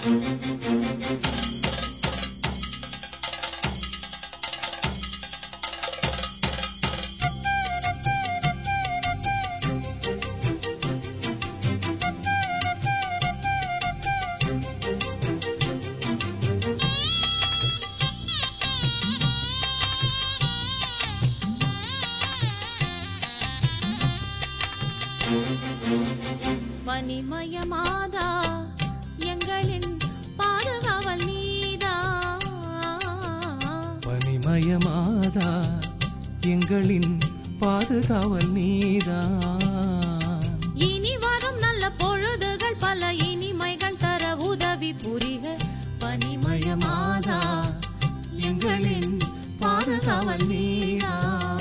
பனிமயமாதா எங்களின் பாதுகாவல் நீதா பனிமயமாதா எங்களின் பாதுகாவல் நீதான் இனி வரும் நல்ல பொழுதுகள் பல இனிமைகள் தர உதவி புரிக பனிமயமாதா எங்களின் பாதுகாவல் நீதா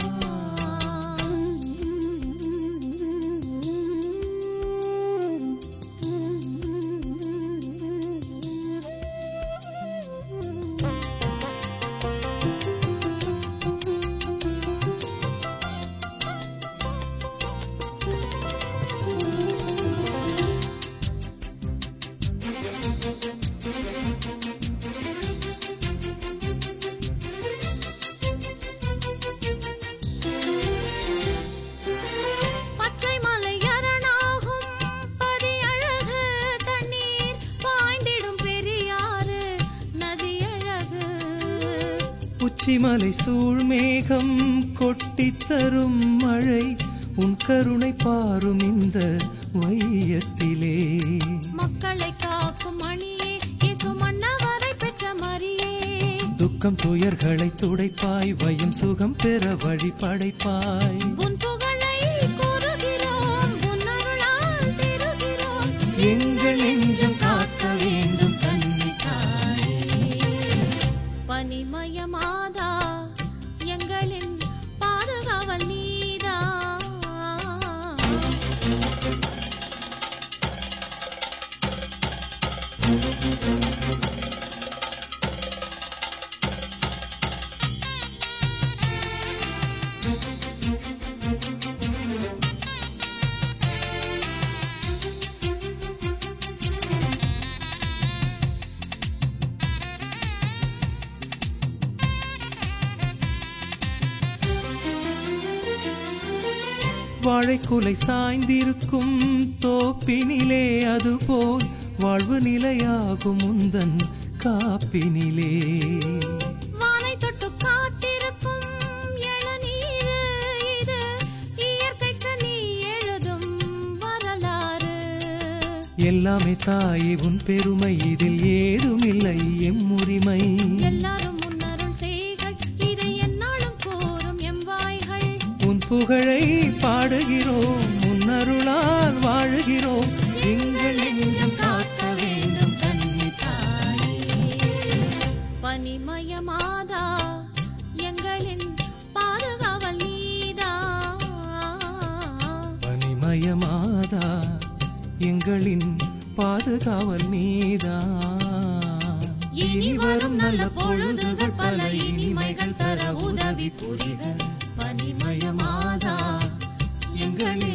பச்சை மலை அரணாகும் பதியழகு தண்ணீர் பாய்ந்திடும் பெரியாறு நதியழகு உச்சிமலை சூழ்மேகம் கொட்டித் தரும் மழை உன் கருணை பாரும் இந்த வையத்திலே மக்களை காக்கும் மணியே இயேசு மன்னவரை பெற்ற மரியே துக்கம் துயர்களை துடைப்பாய் வயம் சுகம் பெற வழி படைப்பாய் உன் புகழை கூறுகிறோம் உன் அருளால் திருகிறோம் எங்கள் நெஞ்சம் காக்க வேண்டும் கன்னித்தாயே பனிமயமாதா எங்களின் பாதுகாவல் நீதா வாழைக்குலை சாய்ந்திருக்கும் தோப்பினிலே அதுபோல் வாழ்வு நிலையாகும் உந்தன் காப்பினிலே வானை தொட்டு காத்திருக்கும் இளநீரு இது இயற்கைக்கு நீ எழுதும் வரலாறு எல்லாமே தாயே உன் பெருமை இதில் ஏதுமில்லை எம் உரிமை எல்லாரும் முன்னருள் செய்கள் இதை என்னாலும் கூறும் எம் வாய்கள் உன் புகழை பாடுகிறோம் முன்னருளால் வாழுகிறோம் எங்கள் நெஞ்சம் காக்க வேண்டும் கன்னி தாயே பனிமயமாதா எங்களின் பாதுகாவல் நீதா பனிமயமாதா எங்களின் பாதுகாவல் நீதான் இனி வரும் நல்ல பொழுதுகள் பல இனிமைகள் தர உதவி புரிக பனிமயமாதா எங்களின்